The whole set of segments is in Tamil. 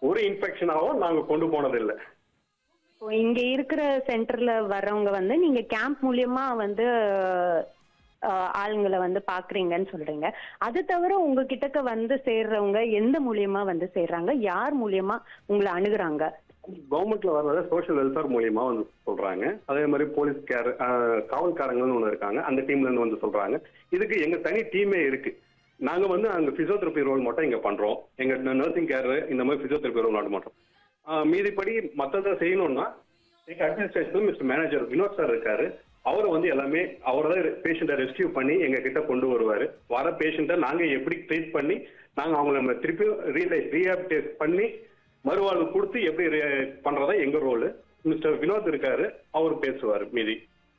ஒரு இன்ஃபெக்ஷனாவும் நாங்க கொண்டு போனதில்லை இப்போ இங்க இருக்கிற சென்டர்ல வர்றவங்க வந்து நீங்க கேம்ப் மூலியமா வந்து அஹ், ஆளுங்களை வந்து பாக்குறீங்கன்னு சொல்றீங்க அது தவிர உங்க கிட்டக்க வந்து சேர்றவங்க எந்த மூலியமா வந்து சேர்றாங்க யார் மூலியமா உங்களை அணுகுறாங்க கவர்மெண்ட்ல வர்றத சோஷியல் வெல்ஃபேர் மூலியமா வந்து சொல்றாங்க அதே மாதிரி போலீஸ் கேர் காவல்காரங்கன்னு ஒன்று இருக்காங்க அந்த டீம்ல இருந்து வந்து சொல்றாங்க இதுக்கு எங்க தனி டீமே இருக்கு நாங்க வந்து அங்க பிசியோதெரப்பி ரோல் மட்டும் இங்க பண்றோம் எங்க நர்சிங் கேர் இந்த மாதிரி பிசியோதெரப்பி ரோல் மட்டும் பண்றோம் ஆஹ் மீதிப்படி மற்றதை செய்யணும்னா எங்க administration mister manager Vinod sir இருக்காரு அவர் வந்து எல்லாமே அவர் தான் பேஷண்ட்டை ரெஸ்கியூ பண்ணி எங்க கிட்ட கொண்டு வருவாரு வர பேஷண்ட்டை நாங்க எப்படி ட்ரீட் பண்ணி நாங்க அவங்கள நம்ம திருப்பி ரீலைஸ் ரீஹாபிடேட் பண்ணி மறுவாழ்வு கொடுத்து எப்படி re- பண்றதா எங்க ரோல் மிஸ்டர் வினோத் இருக்காரு அவர் பேசுவார் மீதி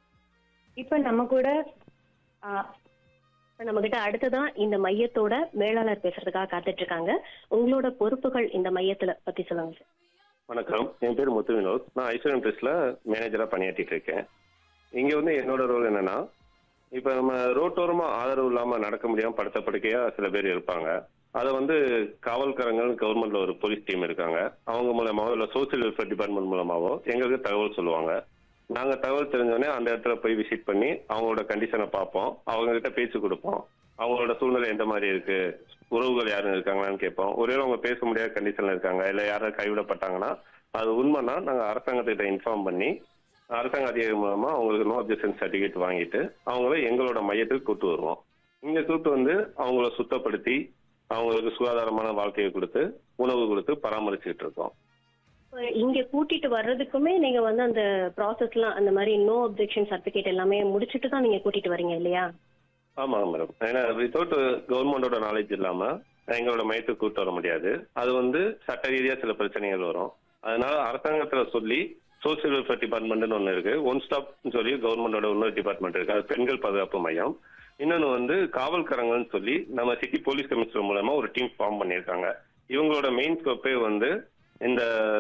இப்ப நம்ம கூட அஹ், நம்ம கிட்ட அடுத்ததான் இந்த மையத்தோட மேலாளர் பேசுறதுக்காக காத்துட்டு இருக்காங்க உங்களோட பொறுப்புகள் இந்த மையத்துல பத்தி சொல்லுங்க சார் வணக்கம் என் பேர் முத்து வினோத் நான் ஐஸ்வர்யம் ட்ரெஸ்ட்ல மேனேஜரா பணியாற்றிட்டு இருக்கேன் இங்க வந்து என்னோட ரோல் என்னன்னா இப்ப நம்ம ரோட்டோரமா ஆதரவு இல்லாம நடக்க முடியாம படுத்த படுக்கையா சில பேர் இருப்பாங்க அதை வந்து காவல்காரங்கள் கவர்மெண்ட்ல ஒரு போலீஸ் டீம் இருக்காங்க அவங்க மூலமாவோ இல்ல சோசியல் வெல்ஃபேர் டிபார்ட்மெண்ட் மூலமாவோ எங்களுக்கு தகவல் சொல்லுவாங்க நாங்க தகவல் தெரிஞ்சோடனே அந்த இடத்துல போய் விசிட் பண்ணி அவங்களோட கண்டிஷனை பார்ப்போம் அவங்க கிட்ட பேச்சு கொடுப்போம் அவங்களோட சூழ்நிலை எந்த மாதிரி இருக்கு உறவுகள் யாரும் இருக்காங்களான்னு கேட்போம் ஒருவேளை அவங்க பேச முடியாத கண்டிஷன்ல இருக்காங்க இல்ல யாராவது கைவிடப்பட்டாங்கன்னா அது உண்மைன்னா நாங்க அரசாங்கத்திட்ட இன்ஃபார்ம் பண்ணி அரசாங்க அதிகாரி மூலமா அவங்களுக்கு நோ அப்ஜெக்ஷன் சர்டிஃபிகேட் வாங்கிட்டு அவங்கள எங்களோட மையத்துக்கு கூட்டு வருவோம் இங்க கூட்டு வந்து அவங்கள சுத்தப்படுத்தி அவங்களுக்கு சுகாதாரமான வாழ்க்கையை கொடுத்து உணவு கொடுத்து பராமரிச்சுக்கிட்டு இருக்கோம் இப்ப இங்க கூட்டிட்டு வர்றதுக்குமே நீங்க வந்து அந்த ப்ராசஸ்லாம் அந்த மாதிரி நோ அப்ஜெக்ஷன் சர்டிபிகேட் எல்லாமே முடிச்சிட்டு தான் நீங்க கூட்டிட்டு வரீங்க இல்லையா ஆமாங்க மேடம் ஏன்னா வித்தவுட் கவர்மெண்டோட நாலேஜ் இல்லாம எங்களோட மையத்துக்கு கூட்டு வர முடியாது அது வந்து சட்ட ரீதியா சில பிரச்சனைகள் வரும் அதனால அரசாங்கத்துல சொல்லி சோசியல் வெல்ஃபேர் டிபார்ட்மெண்ட்னு ஒன்று இருக்கு ஒன் ஸ்டாப் சொல்லி கவர்மெண்டோட இன்னொரு டிபார்ட்மெண்ட் இருக்கு அது பெண்கள் பாதுகாப்பு மையம் இன்னொன்று வந்து காவல்காரங்கள்னு சொல்லி நம்ம சிட்டி போலீஸ் கமிஷனர் மூலமா ஒரு டீம் ஃபார்ம் பண்ணியிருக்காங்க இவங்களோட மெயின் ஸ்கோப்பே வந்து இந்த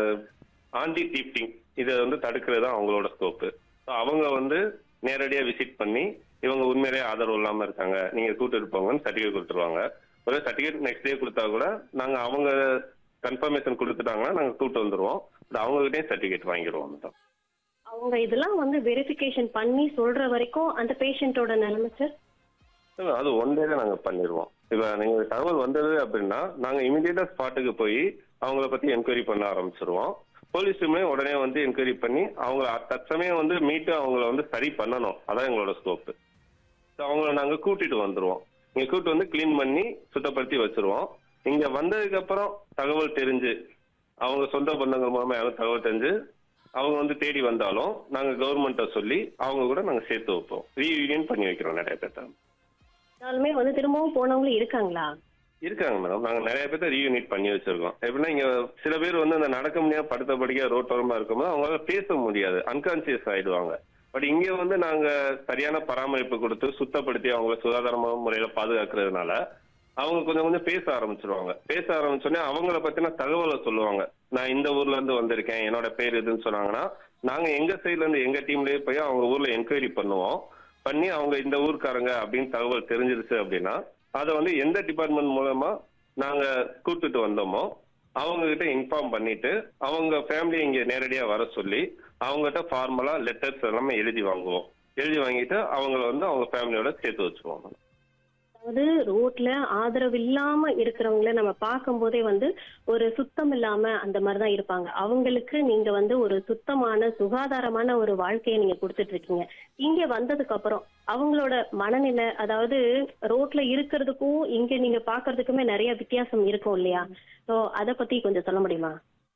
ஆண்டி டீப்டிங் இதை வந்து தடுக்கிறது தான் அவங்களோட ஸ்கோப்பு அவங்க வந்து நேரடியாக விசிட் பண்ணி இவங்க உண்மையிலேயே ஆதரவு இல்லாமல் இருக்காங்க நீங்கள் கூட்டிட்டு போங்கன்னு சர்டிஃபிகேட் கொடுத்துருவாங்க ஒரே சர்டிஃபிகேட் நெக்ஸ்ட் டே கொடுத்தா கூட நாங்கள் அவங்க கன்ஃபர்மேஷன் கொடுத்துட்டாங்கன்னா நாங்கள் கூட்டு வந்துருவோம் பட் அவங்ககிட்டயும் சர்டிஃபிகேட் வாங்கிடுவோம் மேடம் அவங்க இதெல்லாம் வந்து வெரிஃபிகேஷன் பண்ணி சொல்ற வரைக்கும் அந்த பேஷண்டோட நிலைமை சார் இல்ல, அது ஒன் டேல நாங்க பண்ணிடுவோம் இப்ப நீங்க தகவல் வந்தது அப்படின்னா நாங்க இமிடியேட்டா ஸ்பாட்டுக்கு போய் அவங்கள பத்தி என்கொயரி பண்ண ஆரம்பிச்சிருவோம் போலீஸ் டீமே உடனே வந்து என்கொயரி பண்ணி அவங்க தற்சமயம் வந்து மீட்டு அவங்கள வந்து சரி பண்ணணும் அதான் எங்களோட ஸ்கோப்பு அவங்கள நாங்க கூட்டிட்டு வந்துருவோம் இங்க கூட்டு வந்து க்ளீன் பண்ணி சுத்தப்படுத்தி வச்சிருவோம் இங்க வந்ததுக்கு அப்புறம் தகவல் தெரிஞ்சு அவங்க சொந்த பந்தங்கள் மூலமா யாரும் தகவல் தெரிஞ்சு அவங்க வந்து தேடி வந்தாலும் நாங்க கவர்மெண்ட்ட சொல்லி அவங்க கூட நாங்க சேர்த்து வைப்போம் ரீயூனியன் பண்ணி வைக்கிறோம் நிறைய பேர்த்த இருந்தாலுமே வந்து திரும்பவும் போனவங்களும் இருக்காங்களா இருக்காங்க மேடம் நாங்க நிறைய பேர்த்த ரீயூனிட் பண்ணி வச்சிருக்கோம் எப்படின்னா இங்க சில பேர் வந்து அந்த நடக்க முடியாம படுத்த படிக்க ரோட்டோரமா இருக்கும்போது அவங்களால பேச முடியாது அன்கான்சியஸ் ஆயிடுவாங்க பட் இங்க வந்து நாங்க சரியான பராமரிப்பு கொடுத்து சுத்தப்படுத்தி அவங்கள சுகாதாரமான முறையில பாதுகாக்கிறதுனால அவங்க கொஞ்சம் கொஞ்சம் பேச ஆரம்பிச்சிருவாங்க பேச ஆரம்பிச்சோடனே அவங்கள பத்தின தகவலை சொல்லுவாங்க நான் இந்த ஊர்ல இருந்து வந்திருக்கேன் என்னோட பேர் இதுன்னு சொன்னாங்கன்னா நாங்க எங்க சைட்ல இருந்து எங்க டீம்லயே போய் அவங்க ஊர்ல என்கொயரி பண்ணுவோம் பண்ணி அவங்க இந்த ஊர்க்காரங்க அப்படின்னு தகவல் தெரிஞ்சிருச்சு அப்படின்னா அதை வந்து எந்த டிபார்ட்மெண்ட் மூலமா நாங்க கூட்டிட்டு வந்தோமோ அவங்க கிட்ட இன்ஃபார்ம் பண்ணிட்டு அவங்க ஃபேமிலி இங்க நேரடியா வர சொல்லி அவங்ககிட்ட ஃபார்மலா லெட்டர்ஸ் எல்லாமே எழுதி வாங்குவோம் எழுதி வாங்கிட்டு அவங்கள வந்து அவங்க ஃபேமிலியோட சேர்த்து வச்சுருவோம் அதாவது ரோட்ல ஆதரவு இல்லாம இருக்கிறவங்கள நம்ம பார்க்கும்போதே வந்து ஒரு சுத்தம் இல்லாம அந்த மாதிரிதான் இருப்பாங்க அவங்களுக்கு நீங்க வந்து ஒரு சுத்தமான சுகாதாரமான ஒரு வாழ்க்கையை நீங்க கொடுத்துட்டு இருக்கீங்க இங்க வந்ததுக்கு அப்புறம் அவங்களோட மனநிலை அதாவது ரோட்ல இருக்கிறதுக்கும் இங்க நீங்க பாக்குறதுக்குமே நிறைய வித்தியாசம் இருக்கும் இல்லையா சோ அத பத்தி கொஞ்சம் சொல்ல முடியுமா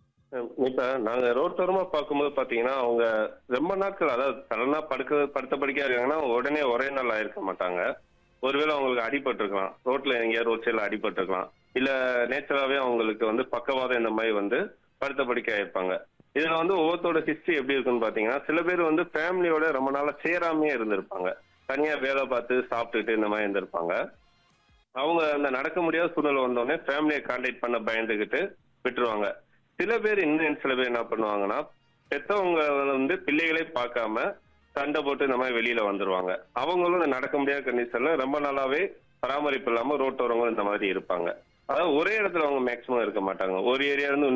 இப்ப நாங்க ரோட்டோரமா பார்க்கும்போது பாத்தீங்கன்னா அவங்க ரொம்ப நாட்கள் அதாவது சடனா படுக்க படுத்த படிக்கா இருக்காங்கன்னா உடனே ஒரே நாள் ஆயிருக்க மாட்டாங்க ஒருவேளை அவங்களுக்கு அடிபட்டிருக்கலாம் ரோட்ல எங்கேயாவது ரோட் சைடில் அடிபட்டிருக்கலாம் இல்ல நேச்சுரலாவே அவங்களுக்கு வந்து பக்கவாதம் இந்த மாதிரி வந்து படுத்த படிக்க ஆயிருப்பாங்க இதுல வந்து ஒவ்வொருத்தோட ஹிஸ்டரி எப்படி இருக்குன்னு பாத்தீங்கன்னா சில பேர் வந்து ஃபேமிலியோட ரொம்ப நாளா சேராமையே இருந்திருப்பாங்க தனியா வேலை பார்த்து சாப்பிட்டுட்டு இந்த மாதிரி இருந்திருப்பாங்க அவங்க அந்த நடக்க முடியாத சூழ்நிலை வந்தோடனே ஃபேமிலியை கான்டாக்ட் பண்ண பயந்துக்கிட்டு விட்டுருவாங்க சில பேர் இன்னும் சில பேர் என்ன பண்ணுவாங்கன்னா பெத்தவங்க வந்து பிள்ளைகளே பார்க்காம சண்டை போட்டு இந்த மாதிரி வெளியில வந்துருவாங்க அவங்களும் இந்த நடக்க முடியாத கண்டிஷன்ல ரொம்ப நாளாவே பராமரிப்பு இல்லாம ரோட்டோரங்களும் இந்த மாதிரி இருப்பாங்க அதாவது ஒரே இடத்துல அவங்க மேக்சிமம் இருக்க மாட்டாங்க ஒரு ஏரியா இருந்து